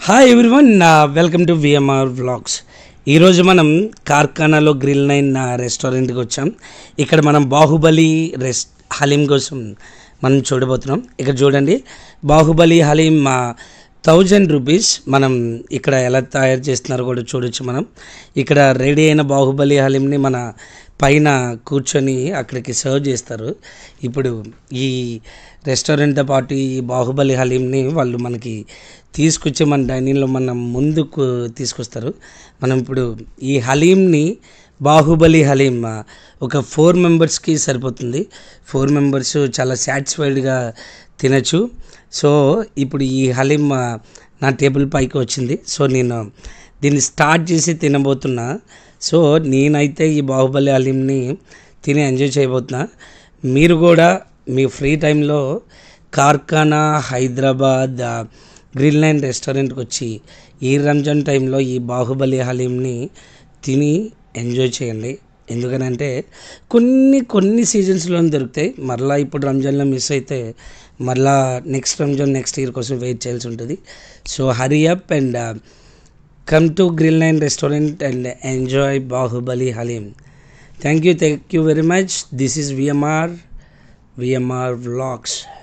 hi everyone welcome to VMR vlogs ఈరోజు మనం కార్ఖానాలో grill nine రెస్టారెంట్కి వచ్చాం ఇక్కడ మనం బాహుబలి రెస్ హలీం కోసం మనం చూడబోతున్నాం ఇక్కడ చూడండి బాహుబలి హలీం థౌజండ్ రూపీస్ మనం ఇక్కడ ఎలా తయారు చేస్తున్నారో కూడా చూడొచ్చు మనం ఇక్కడ రెడీ అయిన బాహుబలి హలీంని మన పైన కూర్చొని అక్కడికి సర్వ్ చేస్తారు ఇప్పుడు ఈ రెస్టారెంట్తో పాటు ఈ బాహుబలి హలీంని వాళ్ళు మనకి తీసుకొచ్చి మన డైనింగ్లో మనం ముందుకు తీసుకొస్తారు మనం ఇప్పుడు ఈ హలీంని బాహుబలి హలీం ఆ, ఒక ఫోర్ మెంబర్స్కి సరిపోతుంది ఫోర్ మెంబర్స్ చాలా సాటిస్ఫైడ్గా తినచ్చు సో ఇప్పుడు ఈ హలీం ఆ, నా టేబుల్ పైకి వచ్చింది సో నేను దీన్ని స్టార్ట్ చేసి తినబోతున్నా సో నేనైతే ఈ బాహుబలి హలీంని తిని ఎంజాయ్ చేయబోతున్నా మీరు కూడా మీ ఫ్రీ టైంలో కార్ఖానా హైదరాబాద్ ఆ, గ్రిల్ నైన్ రెస్టారెంట్కి వచ్చి ఈ రంజాన్ టైంలో ఈ బాహుబలి హలీంని తిని ఎంజాయ్ చేయండి ఎందుకనంటే కొన్ని కొన్ని సీజన్స్లో దొరుకుతాయి మరలా ఇప్పుడు రంజాన్లో మిస్ అయితే మరలా నెక్స్ట్ రంజాన్ నెక్స్ట్ ఇయర్ కోసం వెయిట్ చేయాల్సి ఉంటుంది so hurry up and come to grill nine restaurant and enjoy Baahubali haleem thank you thank you very much this is VMR VMR vlogs